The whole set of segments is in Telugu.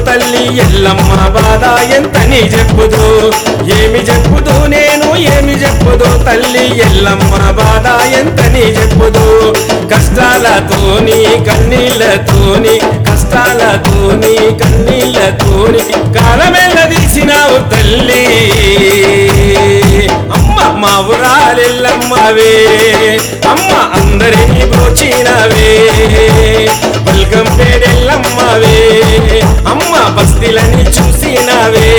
తల్లి ఎల్లమ్మ బాధ ఎంతని చెప్పుదు ఏమి చెప్పుదు నేను ఏమి చెప్పుదు తల్లి ఎల్లమ్మ బాధ ఎంతని చెప్పుదు కష్టాలతోని కన్నీళ్ళతోని కష్టాలతోని కన్నీళ్ళతోని కాలమెల్ల తీసినావు తల్లి అమ్మ మా ఊరాలెల్లమ్మవే అమ్మ అందరినీ బ్రోచినవే వెల్కమ్ పేడెల్లమ్మవే అమ్మ బస్తీలని చూసినవే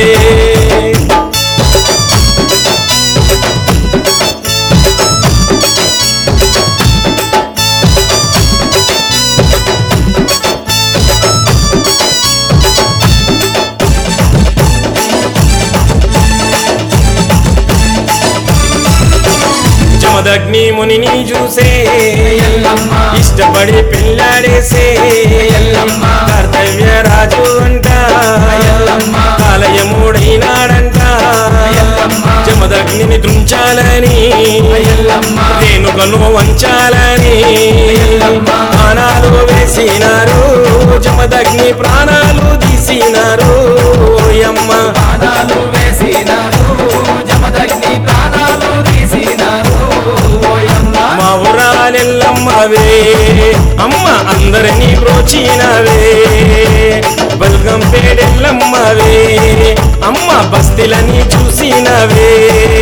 జమదగ్ని మునిని చూసే ఎల్లమ్మ ఇష్టపడి పెళ్ళాడేసే ఎల్లమ్మ కర్తవ్య రాజు అంట ఎల్లమ్మ కాలయముడైనాడంట ఎల్లమ్మ జమదగ్నిని దృంచాలని ఎల్లమ్మ రేణుకను వంచాలని ఎల్లమ్మ ప్రాణాలు వేసినారు జమదగ్ని ప్రాణాలు తీసినారు ఓయమ్మ ప్రాణాలు వేసినారు జమదగ్ని ప్రాణాలు తీసినారు ఓయమ్మ మా ఊరాలెల్లమ్మవే అమ్మ అందరినీ బ్రోచినవే బల్గం పేడెల్లమ్మవే అమ్మ బస్తీలని చూసినవే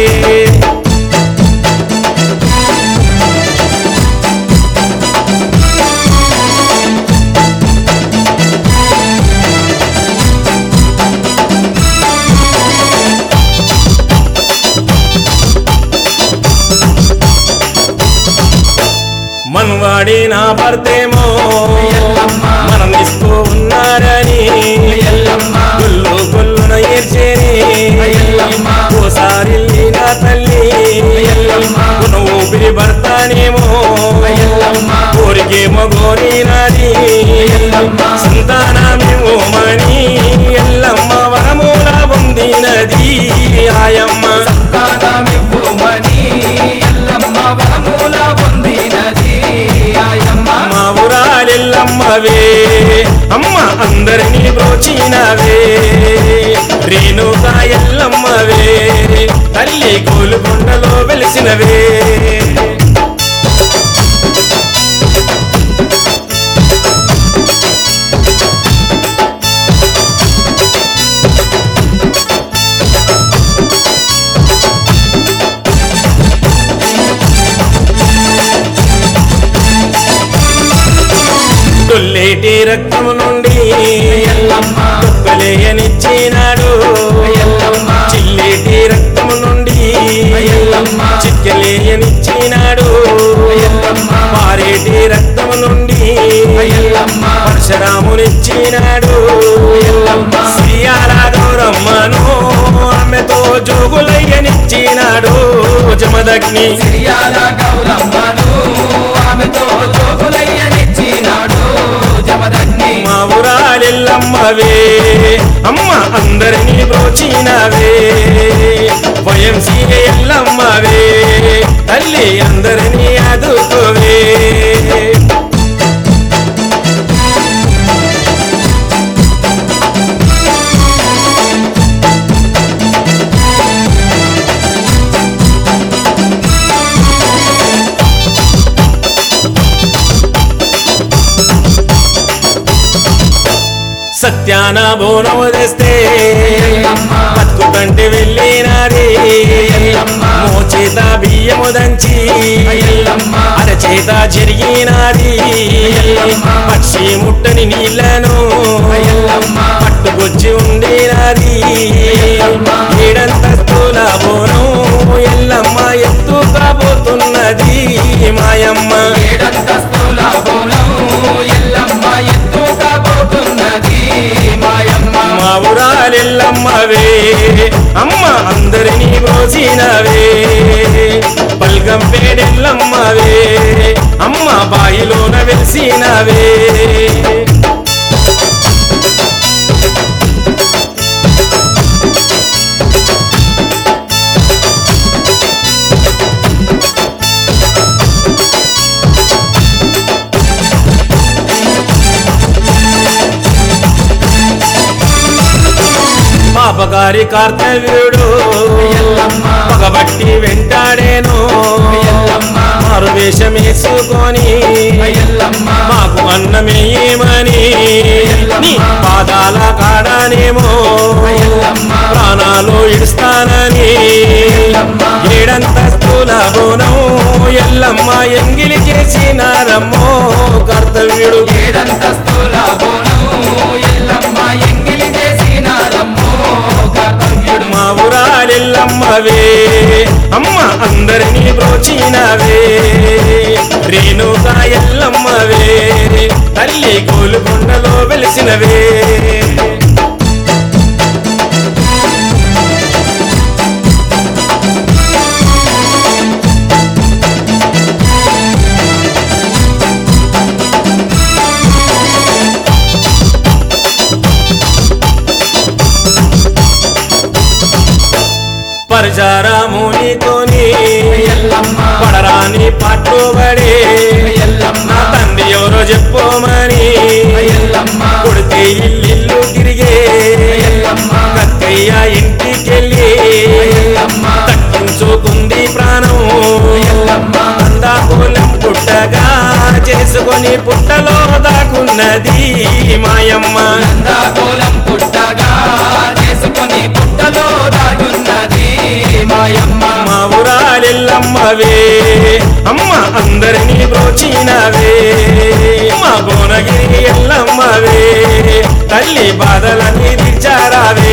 మనవాడి నా భర్తేమో ఎల్లమ్మ మనం ఇస్తూ ఉన్నారని ఎల్లమ్మ గుల్లు గుల్లున ఏర్చేని ఎల్లమ్మ ఓసారి నా తల్లి ఎల్లమ్మ కొను ఊపిరి భర్తనేమో ఎల్లమ్మ కోరికేమో గోరినాది ఎల్లమ్మ సంతానమేమో మణి ఎల్లమ్మ వరమూల పొందినది ఆయమ్మ సంతానమివ్వుమని ఎల్లమ్మ వరముల పొందినది ఆయమ్మ మా ఊరాలెల్లమ్మవే అమ్మ అందరినీ బ్రోచినవే రేణుక ఎల్లమ్మవే తల్లి గోలుకొండలో వెలిసినవే తొల్లేటి రక్తము నుండి ఎల్లమ్మ తొక్కలేయనిచ్చినాడు ఎల్లమ్మ చిల్లేటి రక్తము నుండి ఎల్లమ్మ చిక్కలేయనిచ్చినాడు ఎల్లమ్మ పారేటి రక్తము నుండి ఎల్లమ్మ పరశురామునిచ్చినాడు ఎల్లమ్మ శ్రీయాల గౌరమ్మను ఆమెతో జోగులయ్యనిచ్చినాడు జమదగ్ని సిరియాల గౌరమ్మను ఆమెతో జోగులయ్యనిచ్చినాడు జమదగ్ని మా ఊరాలెల్లమ్మవే అమ్మ అందరినీ బ్రోచినవే భయం సీయ ఎల్లమ్మవే తల్లి అందరినీ అదుకోవే సత్యాన బోనం తెస్తే ఎల్లమ్మ బతుకంటే వెళ్ళినారే ఎల్లమ్మ మోచేత బియ్యము దంచి ఎల్లమ్మ అరచేత జరిగినాది ఎల్లమ్మ పక్షి ముట్టని నీళ్లను ఎల్లమ్మ పట్టుకొచ్చి ఉండినాది ఎల్లమ్మ ఏడంతస్తుల బోనం ఎల్లమ్మ ఎత్తుకపోతున్నది మాయమ్మ ఏడంతస్తుల బోనం ఎల్లమ్మ ఎత్తుకపోతున్నది మాయమ్మ మా ఊరాలెల్లమ్మవే అమ్మ అందరినీ బ్రోసినవే పల్గం పేడెల్లమ్మవే అమ్మ బాయిలోన వెలిసినవే ఒకసారి కార్తవీరుడు ఎల్లమ్మ పగబట్టి వెంటాడేను ఎల్లమ్మ మారు వేషం వేసుకొని ఎల్లమ్మ మాకు అన్నమేయమని నీ పాదాల కాడానేమో ఎల్లమ్మ ప్రాణాలు ఇడుస్తానని ఏడంతస్తుల బోనం ఎల్లమ్మ ఎంగిలి చేసినారమ్మో కర్తవ్యుడు ఏడంతస్తుల బోనం ఎల్లమ్మ ఎంగిలి చేసినారమ్మో కర్తవ్యుడు మా ఊరాలెల్లమ్మవే అమ్మ అందరినీ బ్రోచినవే రేణుగా ఎల్లమ్మవే తల్లి గోలుకొండలో వెలిసినవే పరచారామునితోని ఎల్లమ్మ పడరాని పట్టుబడి ఎల్లమ్మ నా తండ్రి ఎవరో చెప్పోమని ఎల్లమ్మ కొడితే ఇల్లు తిరిగే ఎల్లమ్మ కక్కయ్య ఇంటికెళ్ళి ఎల్లమ్మ తక్కించుకుంది ప్రాణం ఎల్లమ్మ అందాకూలం పుట్టగా చేసుకొని పుట్టలో దాకున్నది మాయమ్మ నందాకోలం పుట్టగా చేసుకొని పుట్టలో దాగున్నది మాయమ్మ మా ఊరాలెల్లమ్మవే అమ్మ అందరినీ బ్రోచినవే మా భువనగిరి ఎల్లమ్మవే తల్లి బాధలన్నీ తీర్చారావే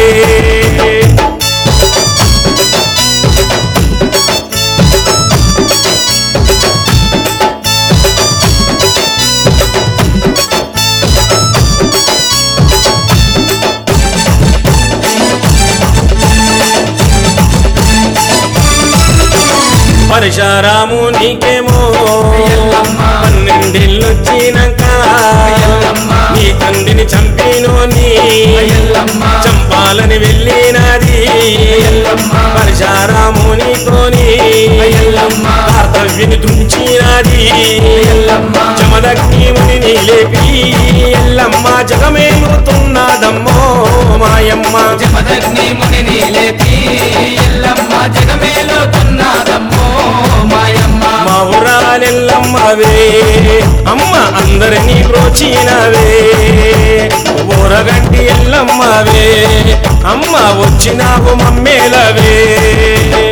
పరశురాము నీకేమో ఎల్లమ్మ పన్నెండేళ్ళొచ్చినాక ఎల్లమ్మ నీ తండ్రిని చంపినోని ఎల్లమ్మ చంపాలని వెళ్ళినది ఎల్లమ్మ పరశురామునితోని ఎల్లమ్మ కర్తవ్యని తుంచినది ఎల్లమ్మ చమదగ్నిముని లేపి ఎల్లమ్మ జగమేలుతున్నదమ్మో మాయమ్మ జమదగ్ని మునిని లేపి ఎల్లమ్మ జగమేలుతున్నదమ్మో మాయమ్మ మా ఊరాలెల్లమ్మవే అమ్మ అందరినీ బ్రోచినవే ఊరగంటి ఎల్లమ్మవే అమ్మ వచ్చినావు మమ్మేలవే